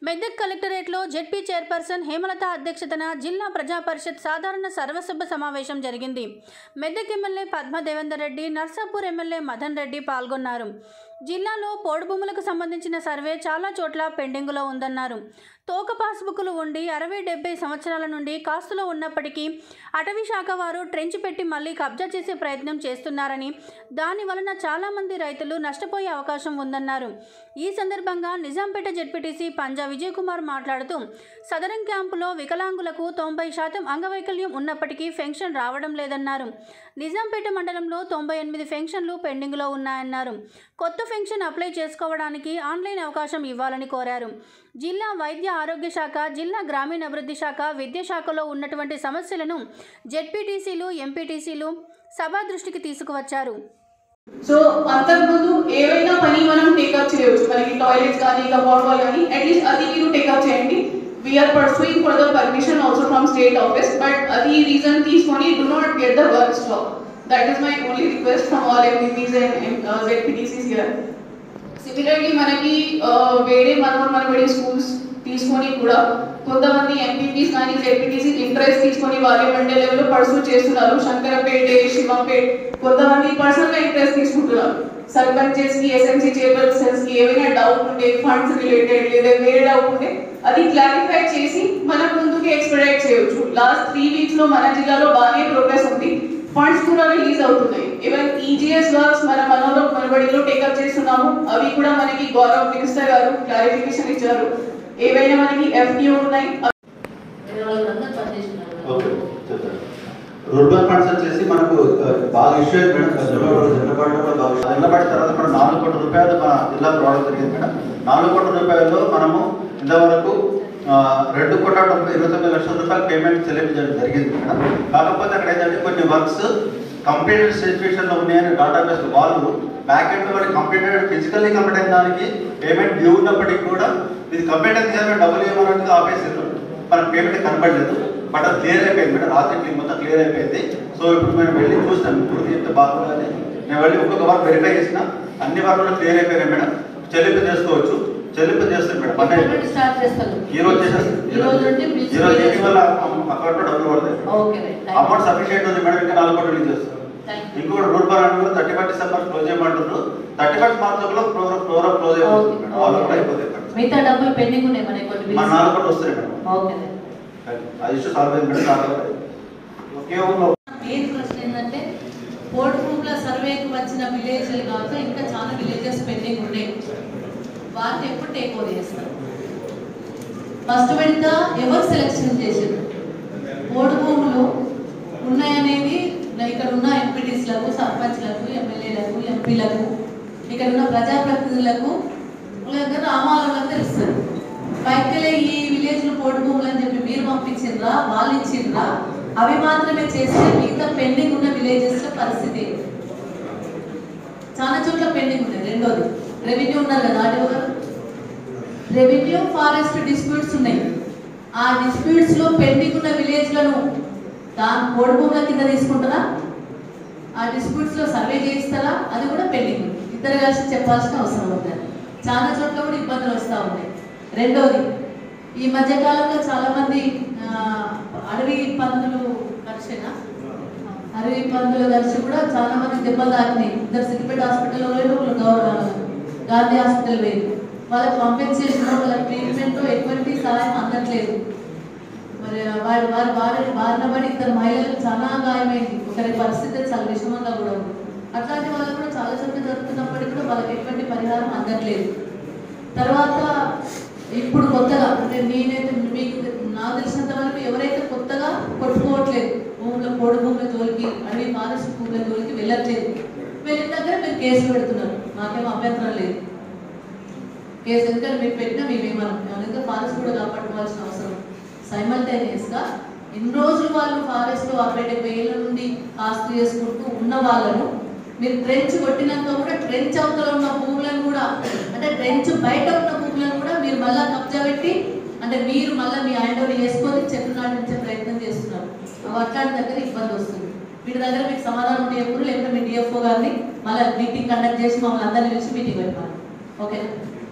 మెదక్ కలెక్టరేట్లో ZP chairperson Hemalatha అధ్యక్షతన జిల్లా ప్రజా పరిషత్ సాధారణ సర్వసభ సమావేశం జరిగింది మెదక్ ఎమ్మెల్యే పద్మ దేవేందర్ రెడ్డి నర్సాపూర్ ఎమ్మెల్యే మదన్ రెడ్డి పాల్గొన్నారు జిల్లాలో పోడు భూములకు సంబంధించిన సర్వే చాలా చోట్ల పెండింగులో ఉందన్నారు తోక పాస్బుక్లు ఉండి అరవై డెబ్బై సంవత్సరాల నుండి కాస్తులో ఉన్నప్పటికీ అటవీ శాఖ వారు ట్రెంచ్ పెట్టి మళ్ళీ కబ్జా చేసే ప్రయత్నం చేస్తున్నారని దాని వలన చాలామంది రైతులు నష్టపోయే అవకాశం ఉందన్నారు ఈ సందర్భంగా నిజాంపేట జెడ్పీటీసీ పంజా విజయ్ కుమార్ మాట్లాడుతూ సదరం క్యాంపులో వికలాంగులకు తొంభై శాతం అంగవైకల్యం ఉన్నప్పటికీ పెన్షన్ రావడం లేదన్నారు నిజాంపేట మండలంలో తొంభై ఎనిమిది పెన్షన్లు పెండింగ్లో ఉన్నాయన్నారు కొత్త పెన్షన్ అప్లై చేసుకోవడానికి ఆన్లైన్ అవకాశం ఇవ్వాలని కోరారు జిల్లా వైద్య ఆరోగ్య శాఖ జిల్లా గ్రామీణాభివృద్ధి శాఖ విద్యాశాఖలో ఉన్నటువంటి సమస్యలను జెడ్పీటీసీలు ఎంపీటీసీలు సభా దృష్టికి తీసుకువచ్చారు సో అంతకుముందు ఏవైనా పని మనం టేకప్ చేయవచ్చు మనకి టాయిలెట్స్ కానీ ఇంకా వాటర్ కానీ అట్లీస్ట్ అది మీరు టేకప్ చేయండి we're pursuing for the permission also from state office but అది రీజన్ తీసుకొని do not get the work stop that is my only request from all MPPs and ZPTCs here similarly మనకి uh, వేరే మనవర్ మనబడి schools తీసుకొని కూడా కొంతమంది MPPs కానీ ZPTC interest తీసుకొని వాళ్ళే మండే లెవెల్లో పర్సూ చేస్తున్నారు శంకరపేట శివంపేట్ కొంతమంది పర్సనల్ గా ఇంట్రెస్ట్ తీసుకుంటున్నారు సర్పంచెస్ కి ఎస్ఎంసీ చైర్పర్సన్స్ కి ఏమైనా డౌట్ ఉంటే ఫండ్స్ రిలేటెడ్ లేదా వేరే డౌట్ ఉంటే అది క్లారిఫై చేసి మనం ముందుకు ఎక్స్పెడైట్ చేయొచ్చు లాస్ట్ త్రీ వీక్స్ లో మన జిల్లాలో బాగానే ప్రోగ్రెస్ ఉంది ఫండ్స్ కూడా రిలీజ్ అవుతున్నాయి ఈవెన్ ఈజీఎస్ వర్క్స్ మన మనలో మనబడిలో టేకప్ చేస్తున్నాము అవి కూడా మనకి గౌరవ్ మినిస్టర్ గారు క్లారిఫికేషన్ ఇచ్చారు ఏవైనా మనకి ఎఫ్డిఓ ఉన్నాయి వేరే వాళ్ళందరూ పనిచేస్తున్నారు ఓకే చెప్తాను రూరల్ ఫండ్స్ వచ్చేసి మనకు ఆ, బాగా ఇష్యూ అయింది మేడం జనవరి జనవరిలో కూడా బాగా issue. జనవరి తర్వాత మనం నాలుగు కోట్ల రూపాయలు మన జిల్లాకు రావడం జరిగింది మేడం నాలుగు కోట్ల రూపాయల్లో మనము ఇంతవరకు ఆ, రెండు కోట్ల తొంభై ఇరవై తొమ్మిది లక్షల రూపాయలు పేమెంట్ చెల్లించడం జరిగింది మేడం కాకపోతే అక్కడ ఏంటంటే కొన్ని వర్క్స్ కంప్లీటెడ్ సిచ్యువేషన్ లో ఉన్నాయని డేటాబేస్ వాళ్ళు బ్యాక్ ఎండ్ వరకు కంప్లీటెడ్ ఫిజికల్లీ కంప్లీట్ అయిన దానికి పేమెంట్ డ్యూ ఉన్నప్పటికీ కూడా ఇది కంప్లీట్ అయింది కదా డబ్బులు ఇవ్వడానికి ఆపేసారు మనకు పేమెంట్ కనపడలేదు బట్ అది క్లియర్ అయిపోయింది మేడం రాత్రి క్లీన్ మొత్తం క్లియర్ అయిపోయింది సో ఇప్పుడు మేము వెళ్ళి చూస్తాం పూర్తి చెప్తే బాగుందని నేను వెళ్ళి ఒక్కొక్క వర్క్ వెరిఫై చేసిన అన్ని వర్క్లు క్లియర్ అయిపోయినాయి మేడం చెల్లింపు చేసుకోవచ్చు చెల్లింపు చేస్తాం మేడం పని ఎప్పటి నుండి స్టార్ట్ చేస్తారు ఈ రోజు చేసేస్తాం ఈ రోజు నుండి ఈ రోజు చేసి వల్ల అకౌంట్ లో డబ్బులు పడతాయి ఓకే రైట్ అమౌంట్ సఫిషియెంట్ ఉంది మేడం ఇంకా నాలుగు కోట్లు రిలీజ్ చేస్తాం థ్యాంక్ యూ ఇంకొకటి రూల్ పర్ అంటే థర్టీ ఫైవ్ డిసెంబర్ క్లోజ్ చేయమంటున్నారు థర్టీ ఫైవ్ మార్చ్ లో ప్రోగ్రామ్ ప్రోగ్రామ్ క్లోజ్ అయిపోతుంది మేడం వాళ్ళు కూడా అయిపోతాయి మేడం. మిగతా డబ్బులు పెండింగ్ ఉన్నాయి మన కొన్ని మన నాలుగు కోట్లు వస్తాయి మేడం ఓకే ఆ ఇష్యూ సాల్వ్ అయింది మేడం కాకపోతే ఒకే ఊళ్ళో మెయిన్ ప్రశ్న ఏంటంటే పోర్ట్ గ్రూప్ల సర్వేకి వచ్చిన విలేజ్లు కాక ఇంకా చాలా విలేజెస్ పెండింగ్ ఉన్నాయి వాటిని ఎప్పుడు టేక్ ఓవర్ చేస్తారు ఫస్ట్ విడత ఎవరు సెలెక్షన్ చేశారు పోర్ట్ భూములు ఉన్నాయనేది ఇక్కడ ఉన్న ఎంపీటీస్లకు సర్పంచ్లకు ఎమ్మెల్యేలకు ఎంపీలకు ఇక్కడ ఉన్న ప్రజాప్రతినిధులకు లేదా రామాలకు తెలుస్తుంది పైకెళ్ళి ఈ విలేజ్ లో పోటు భూములు అని చెప్పి మీరు పంపించిండ్రా వాళ్ళు ఇచ్చిండ్రా అవి మాత్రమే చేస్తే మిగతా పెండింగ్ ఉన్న విలేజెస్ లో పరిస్థితి ఏంటి? చాలా చోట్ల పెండింగ్ ఉన్నాయి రెండోది రెవెన్యూ ఉన్నారు కదా ఆడియో గారు రెవెన్యూ ఫారెస్ట్ డిస్ప్యూట్స్ ఉన్నాయి ఆ డిస్ప్యూట్స్ లో పెండింగ్ ఉన్న విలేజ్లను దాని పోడు భూముల కింద తీసుకుంటారా ఆ డిస్ప్యూట్స్ లో సర్వే చేయిస్తారా అది కూడా పెండింగ్ ఉంది. ఇద్దరు కలిసి చెప్పాల్సిన అవసరం ఉంది చాలా చోట్ల కూడా ఇబ్బందులు వస్తూ ఉన్నాయి రెండోది ఈ మధ్య కాలంలో చాలా మంది ఆ, అడవి పందులు కలిసేనా అడవి పందులు కలిసి కూడా చాలా మంది దెబ్బలు తాకినాయి ఇద్దరు సిద్దిపేట హాస్పిటల్లో పోయి ఒకరు గౌరవ గాంధీ హాస్పిటల్ పోయి వాళ్ళకి కాంపెన్సేషన్ వాళ్ళ ట్రీట్మెంట్ ఎటువంటి సహాయం అందట్లేదు మరి వారి వారి వారి బారిన పడి ఇద్దరు మహిళలకు చాలా గాయమైంది ఒకరి పరిస్థితి చాలా విషమంగా కూడా ఉంది అట్లాంటి వాళ్ళు కూడా చాలా చోట్ల జరుగుతున్నప్పటికీ కూడా వాళ్ళకి ఎటువంటి పరిహారం అందట్లేదు తర్వాత ఇప్పుడు కొత్తగా అంటే నేనైతే మీకు నాకు తెలిసినంత వరకు ఎవరైతే కొత్తగా కొట్టుకోవట్లేదు భూముల పొడి భూముల జోలికి అడవి ఫారెస్ట్ భూముల జోలికి వెళ్ళట్లేదు వెళ్ళిన దగ్గర మీరు కేసు పెడుతున్నారు నాకేం అభ్యంతరం లేదు కేసు ఎందుకంటే మీరు పెట్టినా మేమేమనం ఎందుకంటే ఫారెస్ట్ కూడా కాపాడుకోవాల్సిన అవసరం సైమల్టేనియస్ గా ఎన్ని రోజులు వాళ్ళు ఫారెస్ట్ లో అరవై డెబ్బై ఏళ్ళ నుండి ఆస్తి చేసుకుంటూ ఉన్న వాళ్ళను మీరు ట్రెంచ్ కొట్టినాక కూడా ట్రెంచ్ అవతల ఉన్న భూములను కూడా అంటే ట్రెంచ్ బయట ఉన్న భూములను కూడా మీరు మళ్ళా కబ్జా పెట్టి అంటే మీరు మళ్ళీ మీ హ్యాండ్ ఓవర్ చేసుకొని చెట్లు నాటించే ప్రయత్నం చేస్తున్నారు అవి అట్లాంటి దగ్గర ఇబ్బంది వస్తుంది వీటి దగ్గర మీకు సమాధానం ఉంటే ఎప్పుడు లేకపోతే మీ డిఎఫ్ఓ గారిని మళ్ళీ మీటింగ్ కండక్ట్ చేసి మమ్మల్ని అందరినీ పిలిచి మీటింగ్ పెట్టాలి ఓకేనా